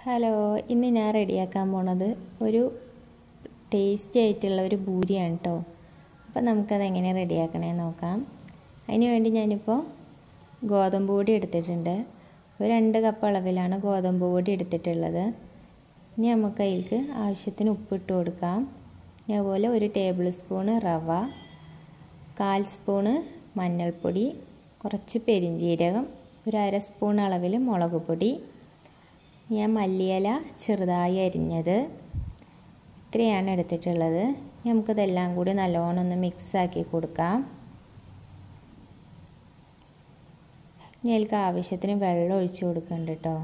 hello ഇന്ന് ഞാൻ റെഡിയാക്കാൻ പോണത് ഒരു ടേസ്റ്റി ആയിട്ടുള്ള ഒരു പൂരിയാണ് കേട്ടോ അപ്പോൾ നമുക്കത് എങ്ങനെ റെഡിയാക്കണേ നോക്കാം അതിന് വേണ്ടി ഞാനിപ്പോൾ ഗോതമ്പ് പൊടി എടുത്തിട്ടുണ്ട് ഒരു രണ്ട് കപ്പ് അളവിലാണ് ഗോതമ്പ് പൊടി എടുത്തിട്ടുള്ളത് ഇനി നമുക്ക് അതിലേക്ക് ആവശ്യത്തിന് ഉപ്പിട്ട് കൊടുക്കാം ഇനി അതുപോലെ ഒരു ടേബിൾ സ്പൂണ് റവ കാൽ സ്പൂണ് മഞ്ഞൾപ്പൊടി കുറച്ച് പെരിഞ്ജീരകം ഒരു അര സ്പൂൺ അളവിൽ മുളക് പൊടി ഞാൻ മല്ലിയില ചെറുതായി അരിഞ്ഞത് ഇത്രയാണ് എടുത്തിട്ടുള്ളത് നമുക്കിതെല്ലാം കൂടി നല്ലോണം ഒന്ന് മിക്സാക്കി കൊടുക്കാം ഇനി അതിലേക്ക് ആവശ്യത്തിന് വെള്ളം ഒഴിച്ച് കൊടുക്കുന്നുണ്ട് കേട്ടോ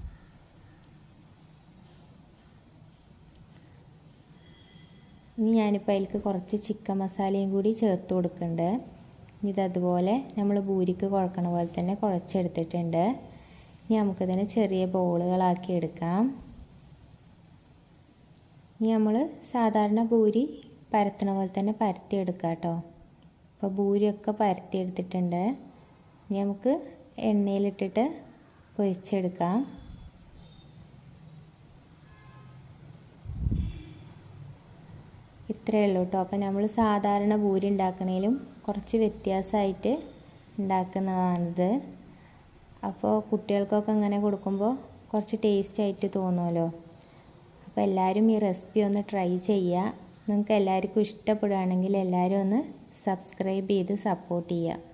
ഇനി ഞാനിപ്പോൾ അതിലേക്ക് കുറച്ച് ചിക്കൻ മസാലയും കൂടി ചേർത്ത് കൊടുക്കുന്നുണ്ട് ഇതതുപോലെ നമ്മൾ പൂരിക്ക് കുഴക്കണ പോലെ തന്നെ കുഴച്ചെടുത്തിട്ടുണ്ട് ഇനി നമുക്കിതിനെ ചെറിയ ബോളുകളാക്കി എടുക്കാം ഇനി നമ്മൾ സാധാരണ പൂരി പരത്തണ പോലെ തന്നെ പരത്തി എടുക്കാം കേട്ടോ അപ്പോൾ പൂരിയൊക്കെ പരത്തി എടുത്തിട്ടുണ്ട് ഇനി നമുക്ക് എണ്ണയിലിട്ടിട്ട് പൊരിച്ചെടുക്കാം ഇത്രയേ ഉള്ളൂ കേട്ടോ അപ്പോൾ നമ്മൾ സാധാരണ പൂരി ഉണ്ടാക്കണേലും കുറച്ച് വ്യത്യാസമായിട്ട് ഉണ്ടാക്കുന്നതാണിത് അപ്പോൾ കുട്ടികൾക്കൊക്കെ ഇങ്ങനെ കൊടുക്കുമ്പോൾ കുറച്ച് ടേസ്റ്റ് ആയിട്ട് തോന്നുമല്ലോ അപ്പോൾ എല്ലാവരും ഈ റെസിപ്പി ഒന്ന് ട്രൈ ചെയ്യുക നിങ്ങൾക്ക് എല്ലാവർക്കും ഇഷ്ടപ്പെടുകയാണെങ്കിൽ എല്ലാവരും ഒന്ന് സബ്സ്ക്രൈബ് ചെയ്ത് സപ്പോർട്ട് ചെയ്യുക